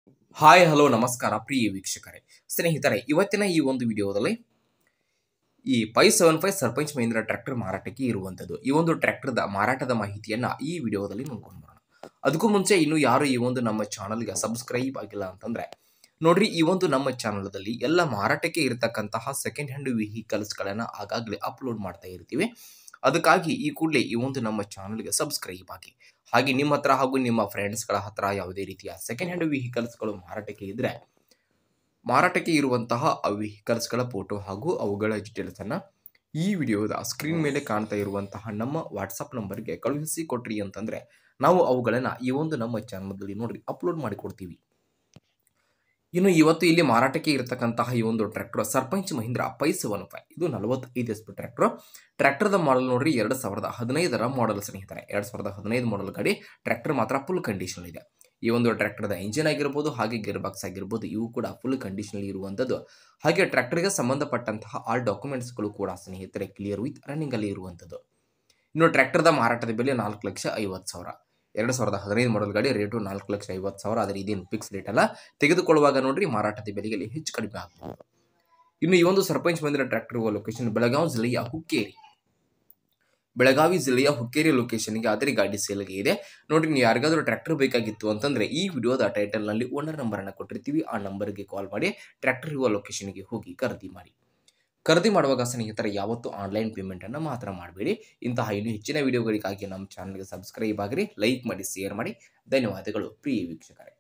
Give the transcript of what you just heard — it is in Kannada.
ಹಾಯ್ ಹಲೋ ನಮಸ್ಕಾರ ಪ್ರಿಯ ವೀಕ್ಷಕರೇ ಸ್ನೇಹಿತರೆ ಇವತ್ತಿನ ಈ ಒಂದು ವಿಡಿಯೋದಲ್ಲಿ ಈ five seven five Sarpanch Mahindra tractor ಮಾರಾಟಕ್ಕೆ ಇರುವಂಥದ್ದು ಈ ಒಂದು ಟ್ರ್ಯಾಕ್ಟರ್ದ ಮಾರಾಟದ ಮಾಹಿತಿಯನ್ನ ಈ ವಿಡಿಯೋದಲ್ಲಿ ನೋಡ್ಕೊಂಡು ಬರೋಣ ಅದಕ್ಕೂ ಮುಂಚೆ ಇನ್ನು ಯಾರು ಈ ಒಂದು ನಮ್ಮ ಚಾನಲ್ಗೆ ಸಬ್ಸ್ಕ್ರೈಬ್ ಆಗಿಲ್ಲ ಅಂತಂದ್ರೆ ನೋಡ್ರಿ ಈ ಒಂದು ನಮ್ಮ ಚಾನಲ್ದಲ್ಲಿ ಎಲ್ಲ ಮಾರಾಟಕ್ಕೆ ಇರತಕ್ಕಂತಹ ಸೆಕೆಂಡ್ ಹ್ಯಾಂಡ್ ವೆಹಿಕಲ್ಸ್ಗಳನ್ನು ಆಗಾಗಲೇ ಅಪ್ಲೋಡ್ ಮಾಡ್ತಾ ಇರ್ತೀವಿ ಅದಕ್ಕಾಗಿ ಈ ಕೂಡಲೇ ಈ ಒಂದು ನಮ್ಮ ಚಾನಲ್ಗೆ ಸಬ್ಸ್ಕ್ರೈಬ್ ಆಗಿ ಹಾಗೆ ನಿಮ್ಮ ಹತ್ರ ಹಾಗೂ ನಿಮ್ಮ ಫ್ರೆಂಡ್ಸ್ಗಳ ಹತ್ರ ಯಾವುದೇ ರೀತಿಯ ಸೆಕೆಂಡ್ ಹ್ಯಾಂಡ್ ವೆಹಿಕಲ್ಸ್ಗಳು ಮಾರಾಟಕ್ಕೆ ಇದ್ದರೆ ಮಾರಾಟಕ್ಕೆ ಇರುವಂತಹ ಆ ವೆಹಿಕಲ್ಸ್ಗಳ ಫೋಟೋ ಹಾಗೂ ಅವುಗಳ ಡೀಟೇಲ್ಸನ್ನು ಈ ವಿಡಿಯೋದ ಸ್ಕ್ರೀನ್ ಮೇಲೆ ಕಾಣ್ತಾ ಇರುವಂತಹ ನಮ್ಮ ವಾಟ್ಸಪ್ ನಂಬರ್ಗೆ ಕಳುಹಿಸಿ ಕೊಟ್ರಿ ಅಂತಂದರೆ ನಾವು ಅವುಗಳನ್ನು ಈ ಒಂದು ನಮ್ಮ ಚಾನಲ್ದಲ್ಲಿ ನೋಡ್ರಿ ಅಪ್ಲೋಡ್ ಮಾಡಿಕೊಡ್ತೀವಿ ಇನ್ನು ಇವತ್ತು ಇಲ್ಲಿ ಮಾರಾಟಕ್ಕೆ ಇರತಕ್ಕಂತಹ ಈ ಒಂದು tractor Sarpanch Mahindra five seven five ಇದು ನಲವತ್ತೈದು ಎಸ್ ಪಿ ಟ್ರ್ಯಾಕ್ಟರ್ ಟ್ರ್ಯಾಕ್ಟರ್ದ ಮಾಡಲ್ ನೋಡ್ರಿ ಎರಡು ಸಾವಿರದ ಹದಿನೈದರ ಮಾಡಲ್ ಸ್ನೇಹಿತರೆ ಎರಡು ಸಾವಿರದ ಹದಿನೈದು ಮಾಡಲ್ ಗಾಡಿ ಟ್ರ್ಯಾಕ್ಟರ್ ಮಾತ್ರ ಫುಲ್ ಕಂಡೀಷನ್ ಇದೆ ಈ ಒಂದು ಟ್ರ್ಯಾಕ್ಟರ್ದ ಇಂಜಿನ್ ಆಗಿರ್ಬೋದು ಹಾಗೆ ಗೇರ್ ಬಾಕ್ಸ್ ಆಗಿರ್ಬೋದು ಇವು ಕೂಡ ಫುಲ್ ಕಂಡೀಷನ್ ಇರುವಂಥದ್ದು ಹಾಗೆ ಟ್ರ್ಯಾಕ್ಟರ್ಗೆ ಸಂಬಂಧಪಟ್ಟಂತಹ ಆಲ್ ಡಾಕ್ಯುಮೆಂಟ್ಸ್ಗಳು ಕೂಡ ಸ್ನೇಹಿತರೆ ಕ್ಲಿಯರ್ ವಿತ್ ರನ್ನಿಂಗ್ ಅಲ್ಲಿ ಇರುವಂಥದ್ದು ಇನ್ನು ಟ್ರ್ಯಾಕ್ಟರ್ದ ಮಾರಾಟದ ಬೆಲೆ ನಾಲ್ಕು ಲಕ್ಷ ಐವತ್ತು ಸಾವಿರ ಎರಡು ಸಾವಿರದ ಹದಿನೈದು ಮಾಡಲ್ ಗಾಡಿ ರೇಟು ನಾಲ್ಕು ಲಕ್ಷ ಐವತ್ತು ಸಾವಿರ ಆದರೆ ಇದೇನು ಫಿಕ್ಸ್ ರೇಟ್ ಅಲ್ಲ ತೆಗೆದುಕೊಳ್ಳುವಾಗ ನೋಡ್ರಿ ಮಾರಾಟದ ಬೆಲೆಗೆ ಹೆಚ್ಚು ಕಡಿಮೆ ಆಗ್ಬೋದು ಇನ್ನು ಈ ಒಂದು ಸರ್ಪಂಚ್ ಬಂದಿರೋ ಟ್ರ್ಯಾಕ್ಟರ್ ಲೊಕೇಶನ್ ಬೆಳಗಾವಿ ಜಿಲ್ಲೆಯ ಹುಕ್ಕೇರಿ ಬೆಳಗಾವಿ ಜಿಲ್ಲೆಯ ಹುಕ್ಕೇರಿ ಲೊಕೇಶನ್ಗೆ ಆದರೆ ಗಾಡಿ ಸೇಲ್ಗೆ ಇದೆ ನೋಡಿ ನೀವು ಯಾರಿಗಾದ್ರೂ ಟ್ರ್ಯಾಕ್ಟರ್ ಬೇಕಾಗಿತ್ತು ಅಂತಂದ್ರೆ ಈ ವಿಡಿಯೋದ ಟೈಟಲ್ನಲ್ಲಿ ಓನರ್ ನಂಬರನ್ನು ಕೊಟ್ಟಿರ್ತೀವಿ ಆ ನಂಬರ್ಗೆ ಕಾಲ್ ಮಾಡಿ ಟ್ರ್ಯಾಕ್ಟರ್ ಇರುವ ಲೊಕೇಶನ್ಗೆ ಹೋಗಿ ಖರೀದಿ ಮಾಡಿ ಖರೀದಿ ಮಾಡುವಾಗ ಸ್ನೇಹಿತರೆ ಯಾವತ್ತೂ ಆನ್ಲೈನ್ ಪೇಮೆಂಟನ್ನು ಮಾತ್ರ ಮಾಡಬೇಡಿ ಇಂತಹ ಇನ್ನೂ ಹೆಚ್ಚಿನ ವಿಡಿಯೋಗಳಿಗಾಗಿ ನಮ್ಮ ಚಾನಲ್ಗೆ ಸಬ್ಸ್ಕ್ರೈಬ್ ಆಗಿರಿ ಲೈಕ್ ಮಾಡಿ ಶೇರ್ ಮಾಡಿ ಧನ್ಯವಾದಗಳು ಪ್ರಿಯ ವೀಕ್ಷಕರೇ